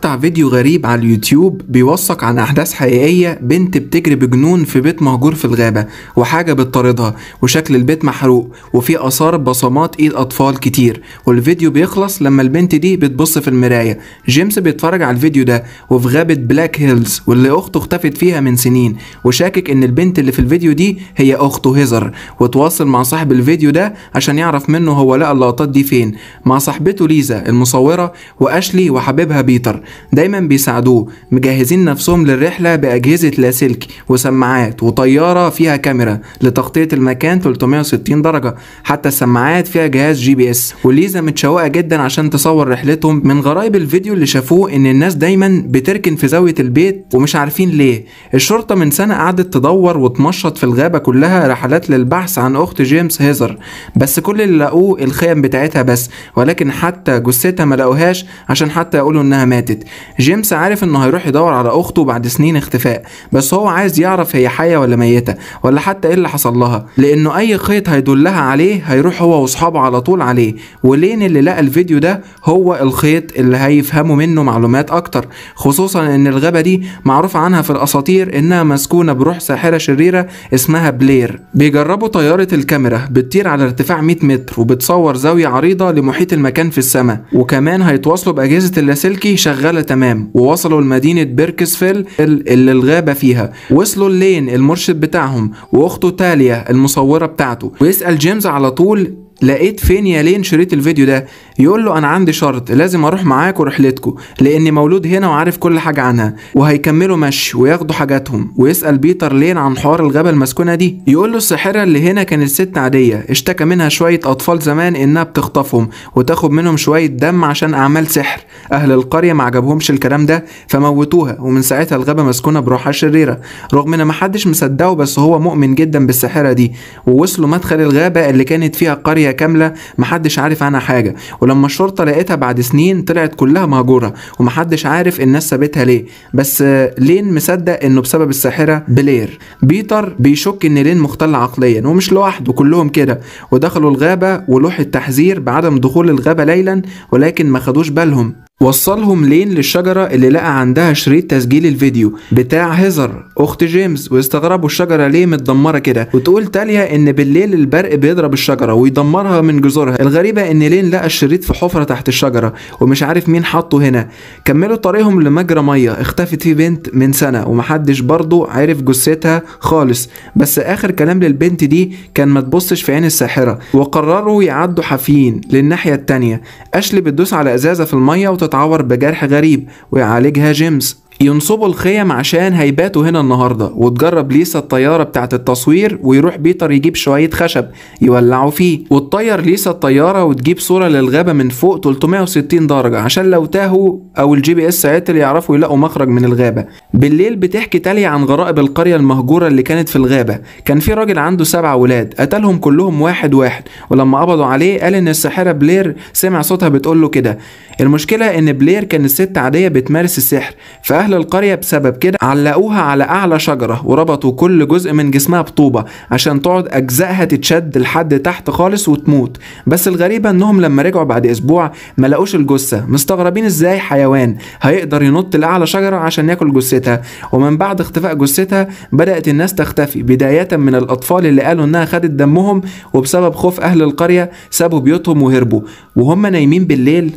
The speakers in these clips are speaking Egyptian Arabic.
مقطع فيديو غريب على اليوتيوب بيوثق عن أحداث حقيقية بنت بتجري بجنون في بيت مهجور في الغابة وحاجة بتطاردها وشكل البيت محروق وفي آثار بصمات إيد أطفال كتير والفيديو بيخلص لما البنت دي بتبص في المراية جيمس بيتفرج على الفيديو ده وفي غابة بلاك هيلز واللي أخته اختفت فيها من سنين وشاكك إن البنت اللي في الفيديو دي هي أخته هيزر وتواصل مع صاحب الفيديو ده عشان يعرف منه هو لقى اللقطات دي فين مع صاحبته ليزا المصورة وأشلي وحبيبها بيتر دايما بيساعدوه مجهزين نفسهم للرحلة بأجهزة لاسلكي وسماعات وطيارة فيها كاميرا لتغطية المكان 360 درجة حتى السماعات فيها جهاز جي بي اس وليزا متشوقة جدا عشان تصور رحلتهم من غرايب الفيديو اللي شافوه ان الناس دايما بتركن في زاوية البيت ومش عارفين ليه الشرطة من سنة قعدت تدور وتمشط في الغابة كلها رحلات للبحث عن اخت جيمس هيزر بس كل اللي لقوه الخيم بتاعتها بس ولكن حتى جثتها ما لقوهاش عشان حتى يقولوا انها ماتت جيمس عارف انه هيروح يدور على اخته بعد سنين اختفاء بس هو عايز يعرف هي حية ولا ميتة ولا حتى ايه اللي حصل لها لانه اي خيط هيدلها عليه هيروح هو واصحابه على طول عليه ولين اللي لقى الفيديو ده هو الخيط اللي هيفهموا منه معلومات اكتر خصوصا ان الغابة دي معروف عنها في الاساطير انها مسكونة بروح ساحرة شريرة اسمها بلير بيجربوا طيارة الكاميرا بتطير على ارتفاع 100 متر وبتصور زاوية عريضة لمحيط المكان في السماء وكمان هيتواصلوا بأجهزة اللاسلكي شغالة تمام ووصلوا لمدينة بيركسفيل اللي الغابة فيها وصلوا اللين المرشد بتاعهم واخته تاليا المصورة بتاعته ويسأل جيمس على طول لقيت فين يا لين شريط الفيديو ده يقول له انا عندي شرط لازم اروح معاك ورحلتكم لاني مولود هنا وعارف كل حاجه عنها وهيكملوا مشي وياخدوا حاجاتهم ويسال بيتر لين عن حوار الغابه المسكونه دي يقول له الساحره اللي هنا كانت ست عاديه اشتكى منها شويه اطفال زمان انها بتخطفهم وتاخد منهم شويه دم عشان اعمال سحر اهل القريه ما عجبهمش الكلام ده فموتوها ومن ساعتها الغابه مسكونه بروحها شريره رغم ان محدش مصدقه بس هو مؤمن جدا بالساحره دي ووصلوا مدخل الغابه اللي كانت فيها قريه كامله محدش عارف عنها حاجه ولما الشرطه لقيتها بعد سنين طلعت كلها مهجوره ومحدش عارف الناس سابتها ليه بس لين مصدق انه بسبب الساحره بلير بيتر بيشك ان لين مختل عقليا ومش لوحده كلهم كده ودخلوا الغابه ولوح التحذير بعدم دخول الغابه ليلا ولكن ما خدوش بالهم وصلهم لين للشجرة اللي لقى عندها شريط تسجيل الفيديو بتاع هيزر أخت جيمس واستغربوا الشجرة ليه متدمرة كده وتقول تاليا إن بالليل البرق بيضرب الشجرة ويدمرها من جذورها الغريبة إن لين لقى الشريط في حفرة تحت الشجرة ومش عارف مين حطه هنا كملوا طريقهم لمجرى مية اختفت فيه بنت من سنة ومحدش برضه عرف جثتها خالص بس آخر كلام للبنت دي كان ما تبصش في عين الساحرة وقرروا يعدوا حافيين للناحية التانية أشلي بتدوس على إزازة في المية وتتعور بجرح غريب ويعالجها جيمس ينصبوا الخيم عشان هيباتوا هنا النهارده وتجرب ليسا الطياره بتاعه التصوير ويروح بيتر يجيب شويه خشب يولعوا فيه وتطير ليسا الطياره وتجيب صوره للغابه من فوق 360 درجه عشان لو تاهوا او الجي بي اس عطل يعرفوا يلاقوا مخرج من الغابه بالليل بتحكي تاليا عن غرائب القريه المهجوره اللي كانت في الغابه كان في راجل عنده سبع ولاد قتلهم كلهم واحد واحد ولما قبضوا عليه قال ان الساحره بلير سمع صوتها بتقول له كده المشكله ان بلير كانت ست عاديه بتمارس السحر فاهل القريه بسبب كده علقوها على اعلى شجره وربطوا كل جزء من جسمها بطوبه عشان تقعد اجزائها تتشد لحد تحت خالص وتموت بس الغريبه انهم لما رجعوا بعد اسبوع ما لقوش الجثه مستغربين ازاي حيوان هيقدر ينط لاعلى شجره عشان ياكل جثتها ومن بعد اختفاء جثتها بدات الناس تختفي بدايه من الاطفال اللي قالوا انها خدت دمهم وبسبب خوف اهل القريه سابوا بيوتهم وهربوا وهم نايمين بالليل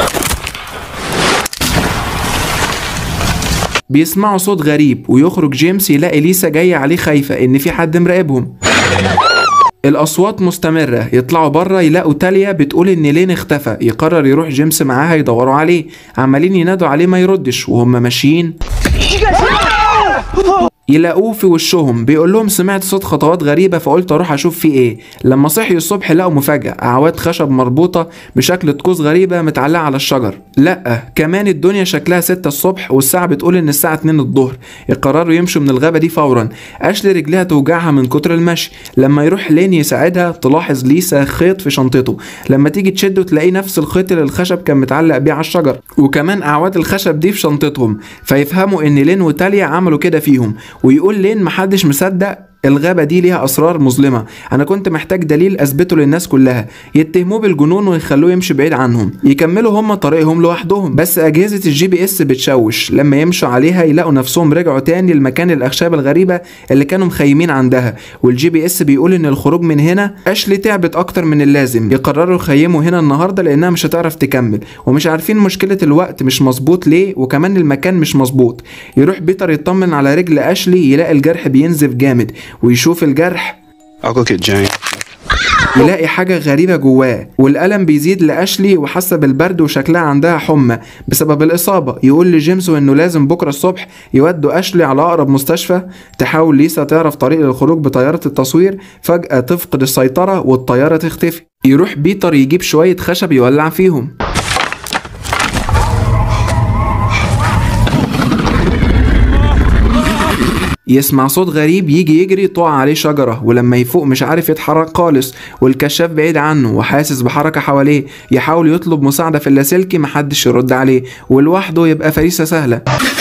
بيسمعوا صوت غريب ويخرج جيمس يلاقي ليسا جاية عليه خايفة إن في حد مراقبهم الأصوات مستمرة يطلعوا بره يلاقوا تاليا بتقول إن لين اختفى يقرر يروح جيمس معاها يدوروا عليه عمالين ينادوا عليه ما يردش وهم ماشيين يلاقوه في وشهم بيقول لهم سمعت صوت خطوات غريبة فقلت أروح أشوف فيه إيه لما صحيوا الصبح لقوا مفاجأة أعواد خشب مربوطة بشكل طقوس غريبة متعلقة على الشجر لأ كمان الدنيا شكلها ستة الصبح والساعة بتقول إن الساعة 2 الظهر يقرروا يمشوا من الغابة دي فورا أشلي رجليها توجعها من كتر المشي لما يروح لين يساعدها تلاحظ ليسا خيط في شنطته لما تيجي تشده تلاقيه نفس الخيط اللي الخشب كان متعلق بيه على الشجر وكمان أعواد الخشب دي في شنطتهم فيفهموا إن لين وتاليا عملوا كده فيهم ويقول لين محدش مصدق الغابة دي ليها أسرار مظلمة أنا كنت محتاج دليل أثبته للناس كلها يتهموه بالجنون ويخلوه يمشي بعيد عنهم يكملوا هم طريقهم لوحدهم بس أجهزة الجي بي إس بتشوش لما يمشوا عليها يلاقوا نفسهم رجعوا تاني لمكان الأخشاب الغريبة اللي كانوا مخيمين عندها والجي بي إس بيقول إن الخروج من هنا أشلي تعبت أكتر من اللازم يقرروا يخيموا هنا النهاردة لأنها مش هتعرف تكمل ومش عارفين مشكلة الوقت مش مظبوط ليه وكمان المكان مش مظبوط يروح بيتر يطمن على رجل أشلي يلاقي الجرح بينزف جامد ويشوف الجرح I'll go get Jane. يلاقي حاجة غريبة جواه والألم بيزيد لأشلي وحاسة بالبرد وشكلها عندها حمى بسبب الإصابة يقول لجيمس إنه لازم بكرة الصبح يودوا أشلي على أقرب مستشفى تحاول ليسا تعرف طريق للخروج بطيارة التصوير فجأة تفقد السيطرة والطيارة تختفي يروح بيتر يجيب شوية خشب يولع فيهم يسمع صوت غريب يجي يجري تقع عليه شجرة ولما يفوق مش عارف يتحرك خالص والكشاف بعيد عنه وحاسس بحركة حواليه يحاول يطلب مساعدة في اللاسلكي محدش يرد عليه ولوحده يبقى فريسة سهلة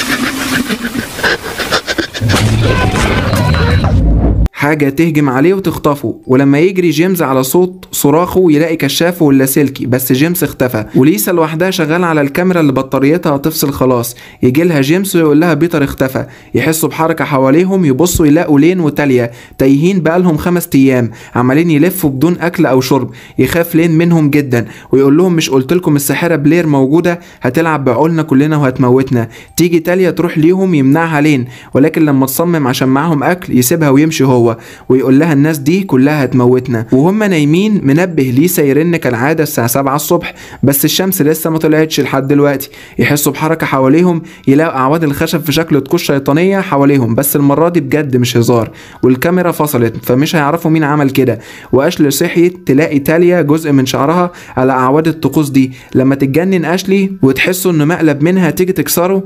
حاجة تهجم عليه وتخطفه ولما يجري جيمس على صوت صراخه يلاقي كشافه واللاسلكي بس جيمس اختفى وليسا لوحدها شغالة على الكاميرا اللي بطاريتها هتفصل خلاص يجي لها جيمس ويقول لها بيتر اختفى يحسوا بحركة حواليهم يبصوا يلاقوا لين وتاليا تايهين بقالهم خمس ايام عمالين يلفوا بدون اكل او شرب يخاف لين منهم جدا ويقول لهم مش قلت لكم الساحرة بلير موجودة هتلعب بعقولنا كلنا وهتموتنا تيجي تاليا تروح ليهم يمنعها لين ولكن لما تصمم عشان معاهم اكل يسيبها ويمشي هو ويقول لها الناس دي كلها هتموتنا وهم نايمين منبه ليسا يرن كالعادة الساعة 7 الصبح بس الشمس لسه ما طلعتش لحد دلوقتي يحسوا بحركة حواليهم يلاقوا أعواد الخشب في شكل طقوس شيطانية حواليهم بس المرة دي بجد مش هزار والكاميرا فصلت فمش هيعرفوا مين عمل كده وأشلي صحيت تلاقي تاليا جزء من شعرها على أعواد الطقوس دي لما تتجنن أشلي وتحسوا إنه مقلب منها تيجي تكسره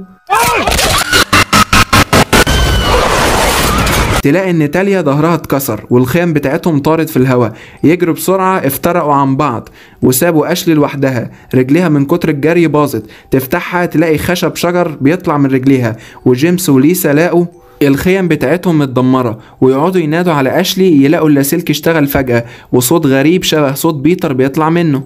تلاقي ان تاليا ظهرها اتكسر والخيم بتاعتهم طارت في الهواء يجروا بسرعة افترقوا عن بعض وسابوا اشلي لوحدها رجليها من كتر الجري باظت تفتحها تلاقي خشب شجر بيطلع من رجليها وجيمس وليسا لاقوا الخيم بتاعتهم متدمرة ويقعدوا ينادوا على أشلي يلاقوا اللاسلكي اشتغل فجأة وصوت غريب شبه صوت بيتر بيطلع منه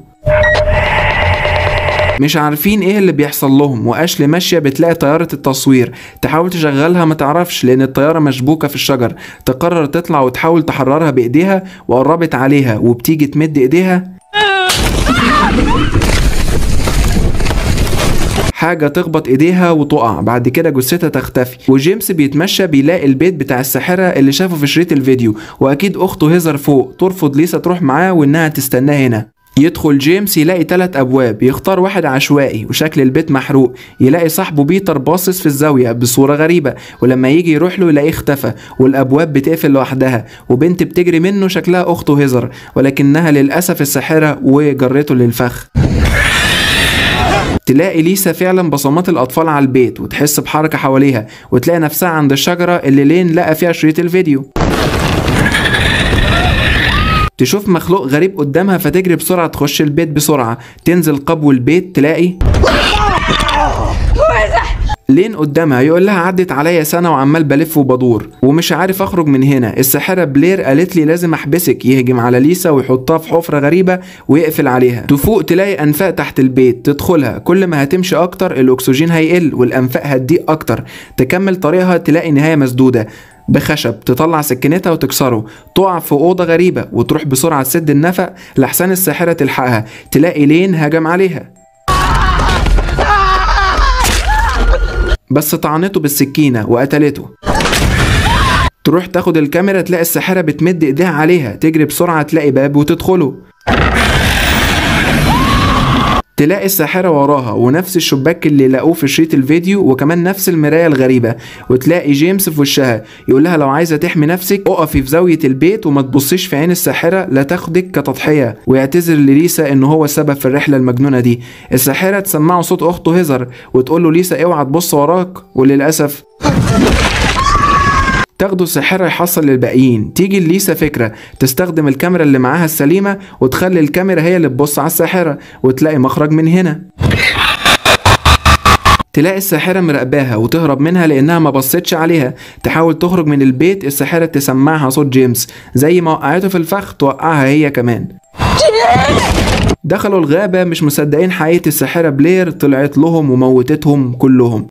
مش عارفين ايه اللي بيحصل لهم واشلي ماشيه بتلاقي طياره التصوير تحاول تشغلها ما تعرفش لان الطياره مشبوكه في الشجر تقرر تطلع وتحاول تحررها بايديها وقربت عليها وبتيجي تمد ايديها حاجة تخبط ايديها وتقع بعد كده جثتها تختفي وجيمس بيتمشى بيلاقي البيت بتاع الساحرة اللي شافه في شريط الفيديو واكيد اخته هيزر فوق ترفض ليسا تروح معاه وانها تستناه هنا يدخل جيمس يلاقي تلات أبواب يختار واحد عشوائي وشكل البيت محروق يلاقي صاحبه بيتر باصص في الزاوية بصورة غريبة ولما يجي يروح له يلاقيه اختفى والأبواب بتقفل لوحدها وبنت بتجري منه شكلها أخته هيزر ولكنها للأسف الساحرة وجرته للفخ تلاقي ليسا فعلا بصمات الأطفال على البيت وتحس بحركة حواليها وتلاقي نفسها عند الشجرة اللي لين لقى فيها شريط الفيديو تشوف مخلوق غريب قدامها فتجري بسرعة تخش البيت بسرعة تنزل قبو البيت تلاقي لين قدامها يقول لها عدت عليا سنة وعمال بلف وبدور ومش عارف اخرج من هنا الساحرة بلير قالت لي لازم احبسك يهجم على ليسا ويحطها في حفرة غريبة ويقفل عليها تفوق تلاقي انفاق تحت البيت تدخلها كل ما هتمشي اكتر الاكسجين هيقل والانفاق هتضيق اكتر تكمل طريقها تلاقي نهاية مسدودة بخشب تطلع سكينتها وتكسره تقع في أوضة غريبة وتروح بسرعة تسد النفق لحسن الساحرة تلحقها تلاقي لين هجم عليها بس طعنته بالسكينة وقتلته تروح تاخد الكاميرا تلاقي الساحرة بتمد ايديها عليها تجري بسرعة تلاقي باب وتدخله تلاقي الساحرة وراها ونفس الشباك اللي لقوه في شريط الفيديو وكمان نفس المراية الغريبة وتلاقي جيمس في وشها يقول لها لو عايزة تحمي نفسك اقفي في زاوية البيت وما تبصيش في عين الساحرة لا تاخدك كتضحية ويعتذر لليسا ان هو السبب في الرحلة المجنونة دي الساحرة تسمعه صوت اخته هيزر وتقول له ليسا اوعى تبص وراك وللأسف تاخده الساحرة يحصل للباقيين تيجي ليسا فكرة تستخدم الكاميرا اللي معاها السليمة وتخلي الكاميرا هي اللي تبص على الساحرة وتلاقي مخرج من هنا تلاقي الساحرة مراقباها وتهرب منها لأنها ما بصتش عليها تحاول تخرج من البيت الساحرة تسمعها صوت جيمس زي ما وقعته في الفخ توقعها هي كمان دخلوا الغابة مش مصدقين حقيقة الساحرة بلير طلعت لهم وموتتهم كلهم